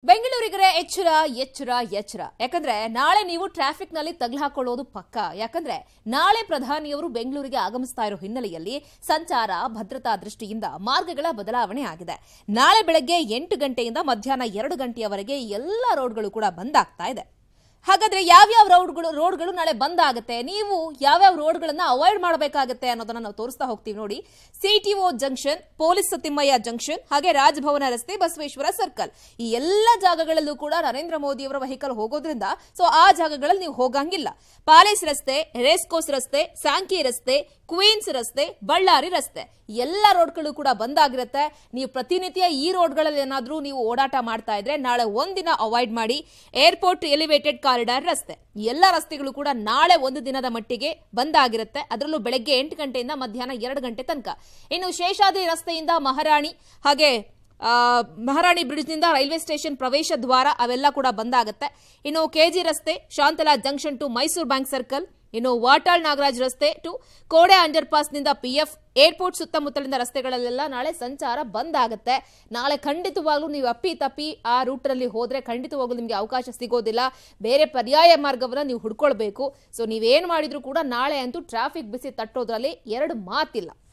ಬೆಂಗಳೂರಿಗರೆ ಎಚ್ಚರ ಎಚ್ಚರ ಎಚ್ಚರ ಯಾಕಂದ್ರೆ ನಾಳೆ ನೀವು ಟ್ರಾಫಿಕ್ ನಲ್ಲಿ ತಗ್ಲು ಹಾಕೊಳ್ಳೋದು ಪಕ್ಕ ಯಾಕಂದ್ರೆ ನಾಳೆ ಪ್ರಧಾನಿಯವರು ಬೆಂಗಳೂರಿಗೆ ಆಗಮಿಸ್ತಾ ಇರೋ ಹಿನ್ನೆಲೆಯಲ್ಲಿ ಸಂಚಾರ ಭದ್ರತಾ ದೃಷ್ಟಿಯಿಂದ ಮಾರ್ಗಗಳ ಬದಲಾವಣೆ ಆಗಿದೆ ನಾಳೆ ಬೆಳಗ್ಗೆ ಎಂಟು ಗಂಟೆಯಿಂದ ಮಧ್ಯಾಹ್ನ ಎರಡು ಗಂಟೆಯವರೆಗೆ ಎಲ್ಲ ರೋಡ್ಗಳು ಕೂಡ ಬಂದ್ ಆಗ್ತಾ ಇದೆ ಹಾಗಾದ್ರೆ ಯಾವ್ಯಾವ ರೋಡ್ಗಳು ರೋಡ್ಗಳು ನಾಳೆ ಬಂದ್ ಆಗುತ್ತೆ ನೀವು ಯಾವ್ಯಾವ ರೋಡ್ಗಳನ್ನ ಅವಾಯ್ಡ್ ಮಾಡಬೇಕಾಗುತ್ತೆ ಅನ್ನೋದನ್ನ ನಾವು ತೋರಿಸ್ತಾ ಹೋಗ್ತೀವಿ ನೋಡಿ CTO junction police Thimmaiah junction ಹಾಗೆ ರಾಜಭವನ ರಸ್ತೆ ಬಸವೇಶ್ವರ ಸರ್ಕಲ್ ಈ ಎಲ್ಲ ಜಾಗಗಳಲ್ಲೂ ಕೂಡ ನರೇಂದ್ರ ಮೋದಿ ಅವರ ವೆಹಿಕಲ್ ಹೋಗೋದ್ರಿಂದ ಸೊ ಆ ಜಾಗಗಳಲ್ಲಿ ನೀವು ಹೋಗಂಗಿಲ್ಲ ಪಾಲೇಸ್ ರಸ್ತೆ ರೇಸ್ಕೋಸ್ ರಸ್ತೆ ಸಾಂಕಿ ರಸ್ತೆ ಕ್ವೀನ್ಸ್ ರಸ್ತೆ ಬಳ್ಳಾರಿ ರಸ್ತೆ ಎಲ್ಲ ರೋಡ್ಗಳು ಕೂಡ ಬಂದ್ ಆಗಿರುತ್ತೆ ನೀವು ಪ್ರತಿನಿತ್ಯ ಈ ರೋಡ್ಗಳಲ್ಲಿ ಏನಾದ್ರೂ ನೀವು ಓಡಾಟ ಮಾಡ್ತಾ ಇದ್ರೆ ನಾಳೆ ಒಂದಿನ ಅವಾಯ್ಡ್ ಮಾಡಿ ಏರ್ಪೋರ್ಟ್ ಎಲಿವೇಟೆಡ್ ಕಾರಿಡಾರ್ ರಸ್ತೆ ಈ ಎಲ್ಲ ರಸ್ತೆಗಳು ಕೂಡ ನಾಳೆ ಒಂದು ದಿನದ ಮಟ್ಟಿಗೆ ಬಂದ್ ಆಗಿರುತ್ತೆ ಅದರಲ್ಲೂ ಬೆಳಗ್ಗೆ ಎಂಟು ಗಂಟೆಯಿಂದ ಮಧ್ಯಾಹ್ನ ಎರಡು ಗಂಟೆ ತನಕ ಇನ್ನು ಶೇಷಾದ್ರಿ ರಸ್ತೆಯಿಂದ ಮಹಾರಾಣಿ ಹಾಗೆ ಆ, ಮಹಾರಾಣಿ ಬ್ರಿಡ್ಜ್ನಿಂದ ರೈಲ್ವೆ ಸ್ಟೇಷನ್ ಪ್ರವೇಶ ದ್ವಾರ ಅವೆಲ್ಲ ಕೂಡ ಬಂದಾಗುತ್ತೆ ಇನ್ನು ಕೆಜಿ ರಸ್ತೆ Shantala junction to Mysore bank circle ಇನ್ನು ವಾಟಾಳ್ ನಾಗರಾಜ್ ರಸ್ತೆ ಟು ಕೋಡೆ ಅಂಡರ್ ಪಾಸ್ನಿಂದ ಪಿಎಫ್ ಏರ್ಪೋರ್ಟ್ ಸುತ್ತಮುತ್ತಲಿನ ರಸ್ತೆಗಳಲ್ಲೆಲ್ಲ ನಾಳೆ ಸಂಚಾರ ಬಂದ್ ಆಗುತ್ತೆ ನಾಳೆ ಖಂಡಿತವಾಗ್ಲೂ ನೀವು ಅಪ್ಪಿ ತಪ್ಪಿ ಆ ರೂಟ್ನಲ್ಲಿ ಹೋದ್ರೆ ಖಂಡಿತವಾಗ್ಲೂ ನಿಮಗೆ ಅವಕಾಶ ಸಿಗೋದಿಲ್ಲ ಬೇರೆ ಪರ್ಯಾಯ ಮಾರ್ಗವನ್ನ ನೀವು ಹುಡ್ಕೊಳ್ಬೇಕು ಸೊ ನೀವೇನ್ ಮಾಡಿದ್ರು ಕೂಡ ನಾಳೆ ಅಂತೂ ಟ್ರಾಫಿಕ್ ಬಿಸಿ ತಟ್ಟೋದ್ರಲ್ಲಿ ಎರಡು ಮಾತಿಲ್ಲ